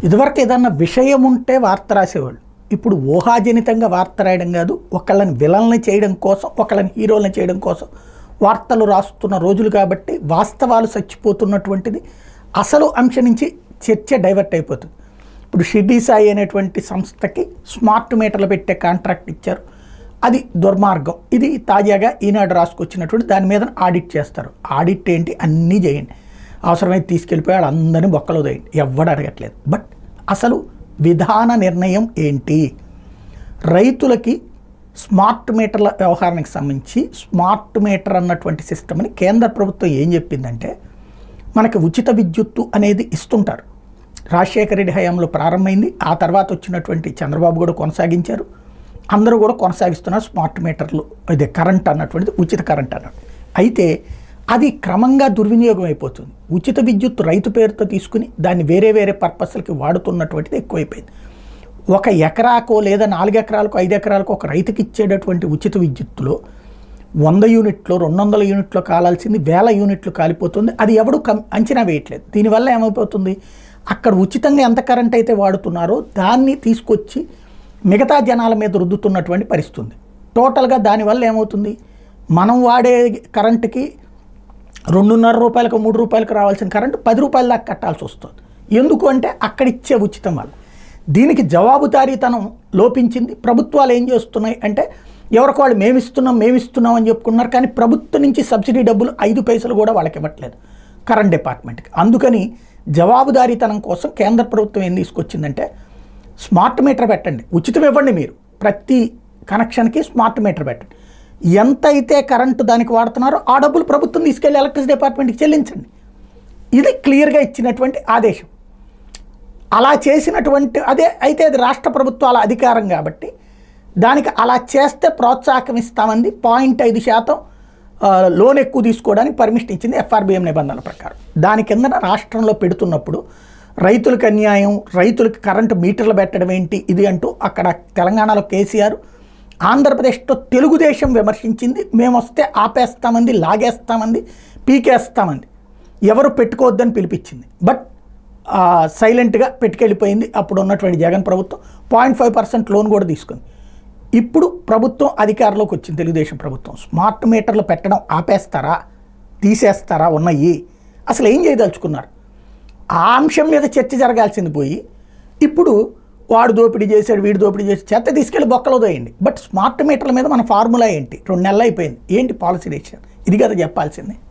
ఇదివరకు ఏదన్నా విషయం ఉంటే వార్త రాసేవాళ్ళు ఇప్పుడు ఊహాజనితంగా వార్త రాయడం కాదు ఒకళ్ళని విలన్లు చేయడం కోసం ఒకళ్ళని హీరోలను చేయడం కోసం వార్తలు రాస్తున్న రోజులు కాబట్టి వాస్తవాలు చచ్చిపోతున్నటువంటిది అసలు అంశం నుంచి చర్చ డైవర్ట్ అయిపోతుంది ఇప్పుడు షిర్డీ సాయి అనేటువంటి సంస్థకి స్మార్ట్ మీటర్లు పెట్టే కాంట్రాక్ట్ ఇచ్చారు అది దుర్మార్గం ఇది తాజాగా ఈనాడు రాసుకొచ్చినటువంటి దాని మీద ఆడిట్ చేస్తారు ఆడిట్ ఏంటి అన్నీ చేయండి అవసరమైతే తీసుకెళ్ళిపోయి వాళ్ళందరినీ బొక్కలో వేయండి ఎవ్వడు అడగట్లేదు బట్ అసలు విధాన నిర్ణయం ఏంటి రైతులకి స్మార్ట్ మీటర్ల వ్యవహారానికి సంబంధించి స్మార్ట్ మీటర్ అన్నటువంటి సిస్టమ్ని కేంద్ర ప్రభుత్వం ఏం చెప్పిందంటే మనకి ఉచిత విద్యుత్తు అనేది ఇస్తుంటారు రాజశేఖర రెడ్డి హయాంలో ప్రారంభమైంది ఆ తర్వాత వచ్చినటువంటి చంద్రబాబు కూడా కొనసాగించారు అందరూ కూడా కొనసాగిస్తున్నారు స్మార్ట్ మీటర్లు అదే కరెంట్ అన్నటువంటిది ఉచిత కరెంట్ అన్నట్టు అయితే అది క్రమంగా దుర్వినియోగం అయిపోతుంది ఉచిత విద్యుత్ రైతు పేరుతో తీసుకుని దాన్ని వేరే వేరే పర్పస్లకి వాడుతున్నటువంటిది ఎక్కువైపోయింది ఒక ఎకరాకో లేదా నాలుగు ఎకరాలకు ఐదు ఎకరాలకు ఒక రైతుకి ఇచ్చేటటువంటి ఉచిత విద్యుత్తులో వంద యూనిట్లు రెండు వందల యూనిట్లు కాలాల్సింది వేల యూనిట్లు కాలిపోతుంది అది ఎవడు కం అంచనా వేయట్లేదు దీనివల్ల ఏమైపోతుంది అక్కడ ఉచితంగా ఎంత కరెంట్ అయితే వాడుతున్నారో దాన్ని తీసుకొచ్చి మిగతా జనాల మీద రుద్దుతున్నటువంటి పరిస్థితి ఉంది టోటల్గా దానివల్ల ఏమవుతుంది మనం వాడే కరెంటుకి రెండున్నర రూపాయలకు మూడు రూపాయలకు రావాల్సిన కరెంటు పది రూపాయల దాకా కట్టాల్సి వస్తుంది ఎందుకు అంటే అక్కడ ఇచ్చే ఉచితం వల్ల దీనికి జవాబుదారీతనం లోపించింది ప్రభుత్వాలు ఏం చేస్తున్నాయి అంటే ఎవరికి వాళ్ళు మేము ఇస్తున్నాం మేము ఇస్తున్నాం అని చెప్పుకున్నారు కానీ ప్రభుత్వం నుంచి సబ్సిడీ డబ్బులు ఐదు పైసలు కూడా వాళ్ళకి ఇవ్వట్లేదు కరెంట్ డిపార్ట్మెంట్కి అందుకని జవాబుదారీతనం కోసం కేంద్ర ప్రభుత్వం ఏం తీసుకొచ్చిందంటే స్మార్ట్ మీటర్ పెట్టండి ఉచితం ఇవ్వండి మీరు ప్రతి కనెక్షన్కి స్మార్ట్ మీటర్ పెట్టండి ఎంత అయితే కరెంటు దానికి వాడుతున్నారో ఆ డబ్బులు ప్రభుత్వం తీసుకెళ్ళి ఎలక్ట్రిసిటీ డిపార్ట్మెంట్కి చెల్లించండి ఇది క్లియర్గా ఇచ్చినటువంటి ఆదేశం అలా చేసినటువంటి అదే అయితే అది రాష్ట్ర ప్రభుత్వాల అధికారం కాబట్టి దానికి అలా చేస్తే ప్రోత్సాహం ఇస్తామంది పాయింట్ ఐదు శాతం ఆ, లోన్ ఎక్కువ తీసుకోవడానికి పర్మిషన్ ఇచ్చింది ఎఫ్ఆర్బిఎం నిబంధనల ప్రకారం దాని కింద రాష్ట్రంలో పెడుతున్నప్పుడు రైతులకు అన్యాయం రైతులకు కరెంటు మీటర్లు పెట్టడం ఏంటి ఇది అంటూ అక్కడ తెలంగాణలో కేసీఆర్ ఆంధ్రప్రదేశ్తో తెలుగుదేశం విమర్శించింది మేము వస్తే ఆపేస్తామంది లాగేస్తామంది పీకేస్తామంది ఎవరు పెట్టుకోవద్దని పిలిపించింది బట్ సైలెంట్గా పెట్టుకెళ్ళిపోయింది అప్పుడు ఉన్నటువంటి జగన్ ప్రభుత్వం పాయింట్ ఫైవ్ పర్సెంట్ లోన్ కూడా తీసుకుంది ఇప్పుడు ప్రభుత్వం అధికారంలోకి వచ్చింది తెలుగుదేశం ప్రభుత్వం స్మార్ట్ మీటర్లు పెట్టడం ఆపేస్తారా తీసేస్తారా ఉన్నాయి అసలు ఏం చేయదలుచుకున్నారు ఆ అంశం మీద చర్చ జరగాల్సింది పోయి ఇప్పుడు వాడు దోపిడీ చేశాడు వీడు దోపిడీ చేసి చెత్త తీసుకెళ్ళి బొక్కలో దోయండి బట్ స్మార్ట్ మీటర్ల మీద మన ఫార్ములా ఏంటి రెండు నెలలు అయిపోయింది ఏంటి పాలసీ డెసిషన్ ఇది కదా చెప్పాల్సింది